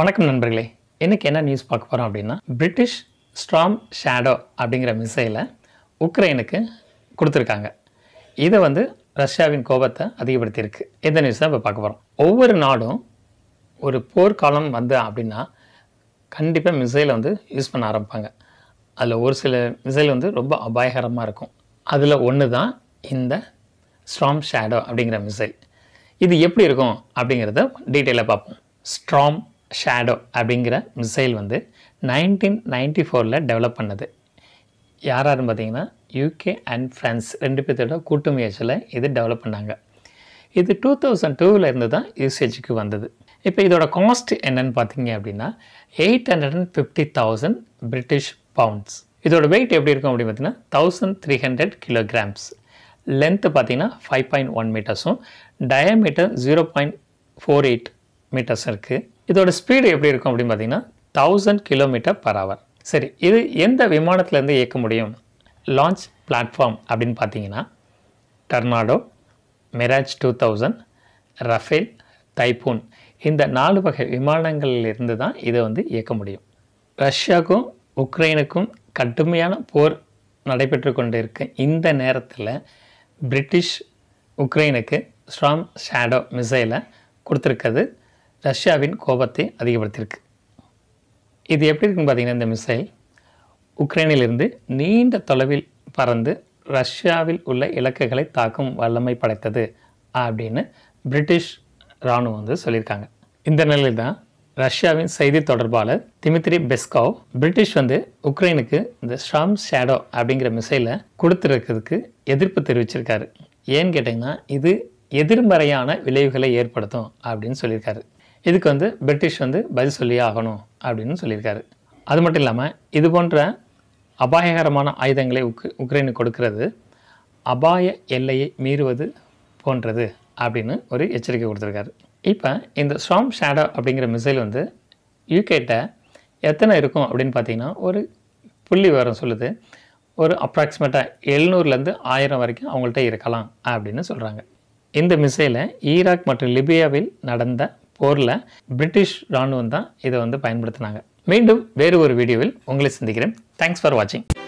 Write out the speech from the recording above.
வணக்கம் நண்பர்களே இன்னைக்கு என்ன நியூஸ் பார்க்க போகிறோம் அப்படின்னா பிரிட்டிஷ் ஸ்ட்ராம் ஷேடோ அப்படிங்கிற மிசைலை உக்ரைனுக்கு கொடுத்துருக்காங்க இதை வந்து ரஷ்யாவின் கோபத்தை அதிகப்படுத்தியிருக்கு இந்த நியூஸ் தான் இப்போ பார்க்க போகிறோம் ஒவ்வொரு நாடும் ஒரு போர்க்காலம் வந்து அப்படின்னா கண்டிப்பாக மிசைலை வந்து யூஸ் பண்ண ஆரம்பிப்பாங்க அதில் ஒரு சில மிசைல் வந்து ரொம்ப அபாயகரமாக இருக்கும் அதில் ஒன்று தான் இந்த ஸ்ட்ராம் ஷேடோ அப்படிங்கிற மிசைல் இது எப்படி இருக்கும் அப்படிங்கிறத டீட்டெயிலாக பார்ப்போம் ஸ்ட்ராம் ஷேடோ அப்படிங்கிற மிசைல் வந்து நைன்டீன் நைன்டி ஃபோரில் டெவலப் பண்ணது யார் யாருன்னு பார்த்தீங்கன்னா யூகே அண்ட் ஃப்ரான்ஸ் ரெண்டு பேர்த்தோட கூட்டு முயற்சியில் இது டெவலப் பண்ணாங்க இது டூ தௌசண்ட் டூவில் இருந்து தான் யூசேஜுக்கு வந்தது இப்போ இதோட காஸ்ட் என்னன்னு பார்த்தீங்க அப்படின்னா eight hundred and fifty thousand British pounds இதோட வெயிட் எப்படி இருக்கும் அப்படின்னு பார்த்தீங்கன்னா thousand three hundred kilograms length பார்த்தீங்கன்னா ஃபைவ் பாயிண்ட் ஒன் மீட்டர்ஸும் diameter zero point four eight metres இருக்குது இதோட ஸ்பீடு எப்படி இருக்கும் அப்படின்னு பார்த்தீங்கன்னா தௌசண்ட் கிலோமீட்டர் பர் ஹவர் சரி இது எந்த விமானத்துலேருந்து இயக்க முடியும் லான்ச் பிளாட்ஃபார்ம் அப்படின்னு பார்த்தீங்கன்னா Tornado Mirage two thousand Rafale Typhoon இந்த நாலு வகை விமானங்களில் இருந்து தான் இதை வந்து இயக்க முடியும் ரஷ்யாவுக்கும் உக்ரைனுக்கும் கடுமையான போர் நடைபெற்று கொண்டு இருக்கு இந்த நேரத்தில் பிரிட்டிஷ் உக்ரைனுக்கு ஸ்ட்ராம் ஷேடோ மிசைலை கொடுத்துருக்கிறது ரஷ்யாவின் கோபத்தை அதிகப்படுத்தியிருக்கு இது எப்படி இருக்குன்னு பார்த்தீங்கன்னா இந்த மிசைல் உக்ரைனிலிருந்து நீண்ட தொலைவில் பறந்து ரஷ்யாவில் உள்ள இலக்குகளை தாக்கும் வல்லமை படைத்தது அப்படின்னு பிரிட்டிஷ் இராணுவம் வந்து சொல்லியிருக்காங்க இந்த நிலையில் தான் ரஷ்யாவின் செய்தி தொடர்பாளர் திமித்ரி பெஸ்காவ் பிரிட்டிஷ் வந்து உக்ரைனுக்கு இந்த ஸ்ட்ராம் ஷேடோ அப்படிங்கிற மிசைலை கொடுத்துருக்கிறதுக்கு எதிர்ப்பு தெரிவிச்சிருக்காரு ஏன்னு கேட்டிங்கன்னா இது எதிர்மறையான விளைவுகளை ஏற்படுத்தும் அப்படின்னு சொல்லியிருக்காரு இதுக்கு வந்து பிரிட்டிஷ் வந்து பதில் சொல்லியே ஆகணும் அப்படின்னு சொல்லியிருக்காரு அது மட்டும் இல்லாமல் இது போன்ற அபாயகரமான ஆயுதங்களை உக் உக்ரைனுக்கு கொடுக்கிறது அபாய எல்லையை மீறுவது போன்றது அப்படின்னு ஒரு எச்சரிக்கை கொடுத்துருக்காரு இப்போ இந்த ஸ்ட்ராம் ஷேடோ அப்படிங்கிற மிசைல் வந்து யூகேட்ட எத்தனை இருக்கும் அப்படின்னு பார்த்தீங்கன்னா ஒரு புள்ளி விவரம் சொல்லுது ஒரு அப்ராக்சிமேட்டாக எழுநூறுலேருந்து ஆயிரம் வரைக்கும் அவங்கள்ட்ட இருக்கலாம் அப்படின்னு சொல்கிறாங்க இந்த மிசைலை ஈராக் மற்றும் லிபியாவில் நடந்த போரில் பிரிட்டிஷ் இராணுவம் தான் இதை வந்து பயன்படுத்தினாங்க மீண்டும் வேறு ஒரு வீடியோவில் உங்களை சந்திக்கிறேன் தேங்க்ஸ் ஃபார் வாட்சிங்